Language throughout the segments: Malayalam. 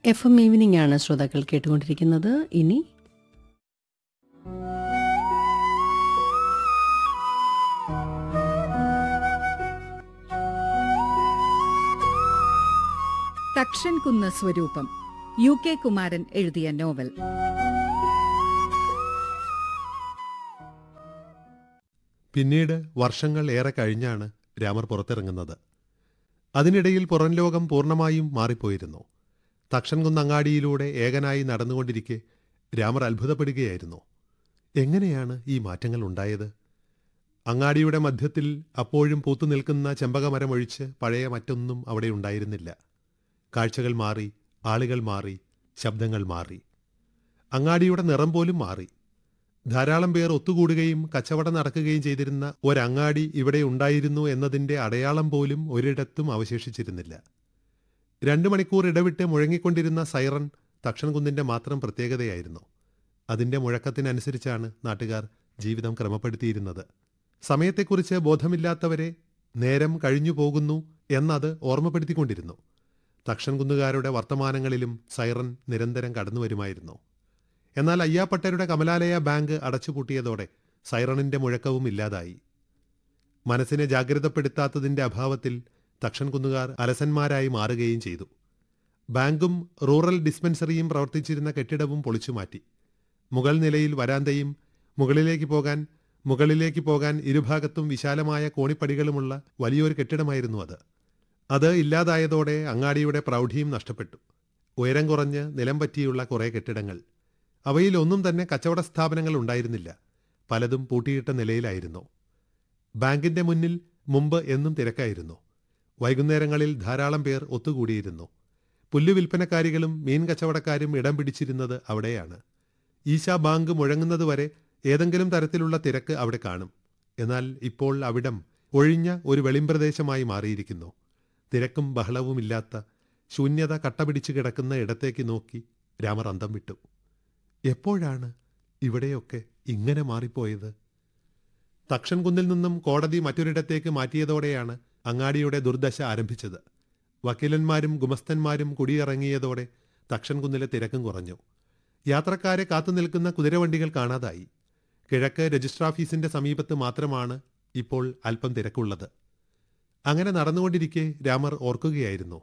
എഫ് എം ഈവനിംഗ് ആണ് ശ്രോതാക്കൾ കേട്ടുകൊണ്ടിരിക്കുന്നത് ഇനി തക്ഷൻ കുന്ന് സ്വരൂപം യു കെ കുമാരൻ എഴുതിയ നോവൽ പിന്നീട് വർഷങ്ങൾ ഏറെ കഴിഞ്ഞാണ് രാമർ പുറത്തിറങ്ങുന്നത് അതിനിടയിൽ പുറം ലോകം പൂർണ്ണമായും മാറിപ്പോയിരുന്നു തക്ഷൻകുന്ന് അങ്ങാടിയിലൂടെ ഏകനായി നടന്നുകൊണ്ടിരിക്കെ രാമർ അത്ഭുതപ്പെടുകയായിരുന്നു എങ്ങനെയാണ് ഈ മാറ്റങ്ങൾ ഉണ്ടായത് അങ്ങാടിയുടെ മധ്യത്തിൽ അപ്പോഴും പൂത്തു നിൽക്കുന്ന ചെമ്പകമരമൊഴിച്ച് പഴയ മറ്റൊന്നും അവിടെ ഉണ്ടായിരുന്നില്ല കാഴ്ചകൾ മാറി ആളുകൾ മാറി ശബ്ദങ്ങൾ മാറി അങ്ങാടിയുടെ നിറം പോലും മാറി ധാരാളം പേർ ഒത്തുകൂടുകയും കച്ചവടം നടക്കുകയും ചെയ്തിരുന്ന ഒരങ്ങാടി ഇവിടെ ഉണ്ടായിരുന്നു എന്നതിന്റെ അടയാളം പോലും ഒരിടത്തും അവശേഷിച്ചിരുന്നില്ല രണ്ടു മണിക്കൂർ ഇടവിട്ട് മുഴങ്ങിക്കൊണ്ടിരുന്ന സൈറൺ തക്ഷൻകുന്നിന്റെ മാത്രം പ്രത്യേകതയായിരുന്നു അതിന്റെ മുഴക്കത്തിനനുസരിച്ചാണ് നാട്ടുകാർ ജീവിതം ക്രമപ്പെടുത്തിയിരുന്നത് സമയത്തെക്കുറിച്ച് ബോധമില്ലാത്തവരെ നേരം കഴിഞ്ഞു പോകുന്നു എന്നത് ഓർമ്മപ്പെടുത്തിക്കൊണ്ടിരുന്നു തക്ഷൻകുന്നുകാരുടെ വർത്തമാനങ്ങളിലും സൈറൺ നിരന്തരം കടന്നുവരുമായിരുന്നു എന്നാൽ അയ്യാപ്പട്ടരുടെ കമലാലയ ബാങ്ക് അടച്ചുപൂട്ടിയതോടെ സൈറണിന്റെ മുഴക്കവും ഇല്ലാതായി മനസ്സിനെ ജാഗ്രതപ്പെടുത്താത്തതിന്റെ അഭാവത്തിൽ തക്ഷൻകുന്നുകാർ അലസന്മാരായി മാറുകയും ചെയ്തു ബാങ്കും റൂറൽ ഡിസ്പെൻസറിയും പ്രവർത്തിച്ചിരുന്ന കെട്ടിടവും പൊളിച്ചുമാറ്റി മുകൾ നിലയിൽ വരാന്തയും മുകളിലേക്ക് പോകാൻ മുകളിലേക്ക് പോകാൻ ഇരുഭാഗത്തും വിശാലമായ കോണിപ്പടികളുമുള്ള വലിയൊരു കെട്ടിടമായിരുന്നു അത് അത് ഇല്ലാതായതോടെ അങ്ങാടിയുടെ പ്രൗഢിയും നഷ്ടപ്പെട്ടു ഉയരം കുറഞ്ഞ് നിലം പറ്റിയുള്ള കുറേ കെട്ടിടങ്ങൾ അവയിൽ ഒന്നും തന്നെ കച്ചവട സ്ഥാപനങ്ങൾ ഉണ്ടായിരുന്നില്ല പലതും പൂട്ടിയിട്ട നിലയിലായിരുന്നു ബാങ്കിന്റെ മുന്നിൽ മുമ്പ് എന്നും തിരക്കായിരുന്നു വൈകുന്നേരങ്ങളിൽ ധാരാളം പേർ ഒത്തുകൂടിയിരുന്നു പുല്ലു വിൽപ്പനക്കാരികളും മീൻ കച്ചവടക്കാരും ഇടം പിടിച്ചിരുന്നത് അവിടെയാണ് ഈശാ ബാങ്ക് മുഴങ്ങുന്നതുവരെ ഏതെങ്കിലും തരത്തിലുള്ള തിരക്ക് അവിടെ കാണും എന്നാൽ ഇപ്പോൾ അവിടം ഒഴിഞ്ഞ ഒരു വെളിമ്പ്രദേശമായി മാറിയിരിക്കുന്നു തിരക്കും ബഹളവുമില്ലാത്ത ശൂന്യത കട്ടപിടിച്ചു കിടക്കുന്ന ഇടത്തേക്ക് നോക്കി രാമർ അന്തം വിട്ടു എപ്പോഴാണ് ഇവിടെയൊക്കെ ഇങ്ങനെ മാറിപ്പോയത് തക്ഷൻകുന്നിൽ നിന്നും കോടതി മറ്റൊരിടത്തേക്ക് മാറ്റിയതോടെയാണ് അങ്ങാടിയുടെ ദുർദശ ആരംഭിച്ചത് വക്കീലന്മാരും ഗുമസ്തന്മാരും കുടിയിറങ്ങിയതോടെ തക്ഷൻകുന്നിലെ തിരക്കും കുറഞ്ഞു യാത്രക്കാരെ കാത്തുനിൽക്കുന്ന കുതിരവണ്ടികൾ കാണാതായി കിഴക്ക് രജിസ്റ്റർ ഓഫീസിന്റെ സമീപത്ത് മാത്രമാണ് ഇപ്പോൾ അല്പം തിരക്കുള്ളത് അങ്ങനെ നടന്നുകൊണ്ടിരിക്കെ രാമർ ഓർക്കുകയായിരുന്നു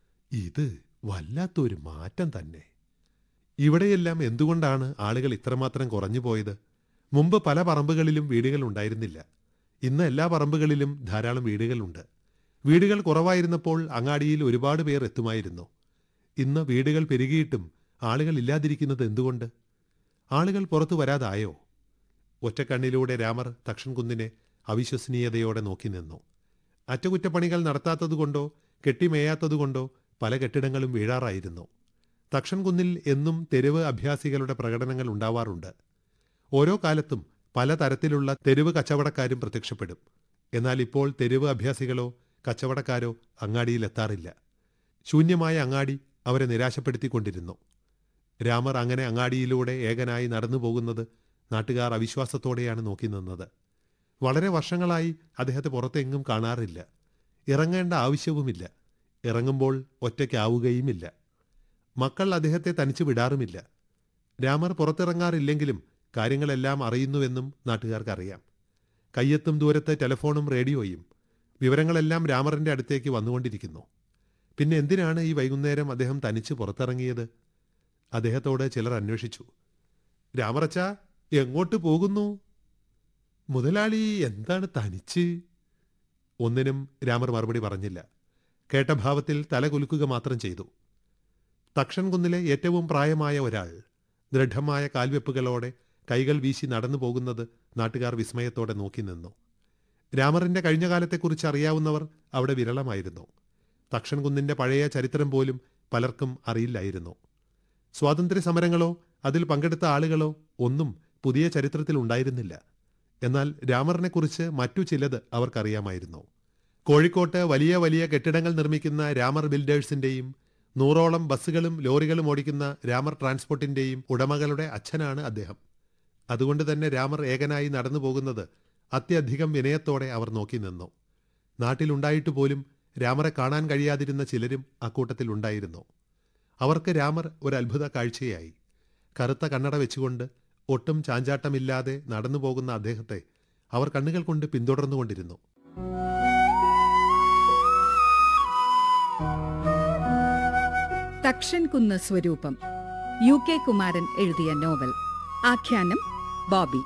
ഇത് വല്ലാത്തൊരു മാറ്റം തന്നെ ഇവിടെയെല്ലാം എന്തുകൊണ്ടാണ് ആളുകൾ ഇത്രമാത്രം കുറഞ്ഞു പോയത് മുമ്പ് പല പറമ്പുകളിലും വീടുകൾ ഉണ്ടായിരുന്നില്ല ഇന്ന് എല്ലാ പറമ്പുകളിലും ധാരാളം വീടുകളുണ്ട് വീടുകൾ കുറവായിരുന്നപ്പോൾ അങ്ങാടിയിൽ ഒരുപാട് പേർ എത്തുമായിരുന്നു ഇന്ന് വീടുകൾ പെരുകിയിട്ടും ആളുകൾ ഇല്ലാതിരിക്കുന്നത് എന്തുകൊണ്ട് ആളുകൾ പുറത്തു വരാതായോ ഒറ്റക്കണ്ണിലൂടെ രാമർ തക്ഷൻകുന്നിനെ അവിശ്വസനീയതയോടെ നോക്കി നിന്നു അറ്റകുറ്റപ്പണികൾ നടത്താത്തതുകൊണ്ടോ കെട്ടിമേയാത്തതുകൊണ്ടോ പല കെട്ടിടങ്ങളും വീഴാറായിരുന്നു തക്ഷൻകുന്നിൽ എന്നും തെരുവ് അഭ്യാസികളുടെ പ്രകടനങ്ങൾ ഉണ്ടാവാറുണ്ട് ഓരോ കാലത്തും പലതരത്തിലുള്ള തെരുവ് കച്ചവടക്കാരും പ്രത്യക്ഷപ്പെടും എന്നാൽ ഇപ്പോൾ തെരുവ് അഭ്യാസികളോ കച്ചവടക്കാരോ അങ്ങാടിയിലെത്താറില്ല ശൂന്യമായ അങ്ങാടി അവരെ നിരാശപ്പെടുത്തിക്കൊണ്ടിരുന്നു രാമർ അങ്ങനെ അങ്ങാടിയിലൂടെ ഏകനായി നടന്നു പോകുന്നത് നാട്ടുകാർ അവിശ്വാസത്തോടെയാണ് നോക്കി നിന്നത് വളരെ വർഷങ്ങളായി അദ്ദേഹത്തെ പുറത്തെങ്ങും കാണാറില്ല ഇറങ്ങേണ്ട ആവശ്യവുമില്ല ഇറങ്ങുമ്പോൾ ഒറ്റയ്ക്കാവുകയുമില്ല മക്കൾ അദ്ദേഹത്തെ തനിച്ചു വിടാറുമില്ല രാമർ പുറത്തിറങ്ങാറില്ലെങ്കിലും കാര്യങ്ങളെല്ലാം അറിയുന്നുവെന്നും നാട്ടുകാർക്കറിയാം കയ്യെത്തും ദൂരത്ത് ടെലിഫോണും റേഡിയോയും വിവരങ്ങളെല്ലാം രാമറിന്റെ അടുത്തേക്ക് വന്നുകൊണ്ടിരിക്കുന്നു പിന്നെ എന്തിനാണ് ഈ വൈകുന്നേരം അദ്ദേഹം തനിച്ച് പുറത്തിറങ്ങിയത് അദ്ദേഹത്തോട് ചിലർ അന്വേഷിച്ചു രാമറച്ച എങ്ങോട്ട് പോകുന്നു മുതലാളി എന്താണ് തനിച്ച് ഒന്നിനും രാമർ മറുപടി പറഞ്ഞില്ല കേട്ട ഭാവത്തിൽ തല കുലുക്കുക മാത്രം ചെയ്തു തക്ഷൻകുന്നിലെ ഏറ്റവും പ്രായമായ ഒരാൾ ദൃഢമായ കാൽവെപ്പുകളോടെ കൈകൾ വീശി നടന്നു പോകുന്നത് നാട്ടുകാർ വിസ്മയത്തോടെ നോക്കി നിന്നു രാമറിന്റെ കഴിഞ്ഞ കാലത്തെക്കുറിച്ച് അറിയാവുന്നവർ അവിടെ വിരളമായിരുന്നു തക്ഷൻകുന്നിന്റെ പഴയ ചരിത്രം പോലും പലർക്കും അറിയില്ലായിരുന്നു സ്വാതന്ത്ര്യ സമരങ്ങളോ അതിൽ പങ്കെടുത്ത ആളുകളോ ഒന്നും പുതിയ ചരിത്രത്തിൽ ഉണ്ടായിരുന്നില്ല എന്നാൽ രാമറിനെക്കുറിച്ച് മറ്റു ചിലത് അവർക്കറിയാമായിരുന്നു കോഴിക്കോട്ട് വലിയ വലിയ കെട്ടിടങ്ങൾ നിർമ്മിക്കുന്ന രാമർ ബിൽഡേഴ്സിന്റെയും നൂറോളം ബസ്സുകളും ലോറികളും ഓടിക്കുന്ന രാമർ ട്രാൻസ്പോർട്ടിന്റെയും ഉടമകളുടെ അച്ഛനാണ് അദ്ദേഹം അതുകൊണ്ട് തന്നെ രാമർ ഏകനായി നടന്നു പോകുന്നത് അത്യധികം വിനയത്തോടെ അവർ നോക്കി നിന്നു നാട്ടിലുണ്ടായിട്ട് പോലും രാമറെ കാണാൻ കഴിയാതിരുന്ന ചിലരും അക്കൂട്ടത്തിൽ ഉണ്ടായിരുന്നു അവർക്ക് രാമർ ഒരു അത്ഭുത കാഴ്ചയായി കറുത്ത കണ്ണട വെച്ചുകൊണ്ട് ഒട്ടും ചാഞ്ചാട്ടമില്ലാതെ നടന്നു പോകുന്ന അദ്ദേഹത്തെ അവർ കണ്ണുകൾ കൊണ്ട് പിന്തുടർന്നുകൊണ്ടിരുന്നു തക്ഷൻ കുന്ന് സ്വരൂപം യു കെ കുമാരൻ എഴുതിയ നോവൽ ആഖ്യാനം ബോബി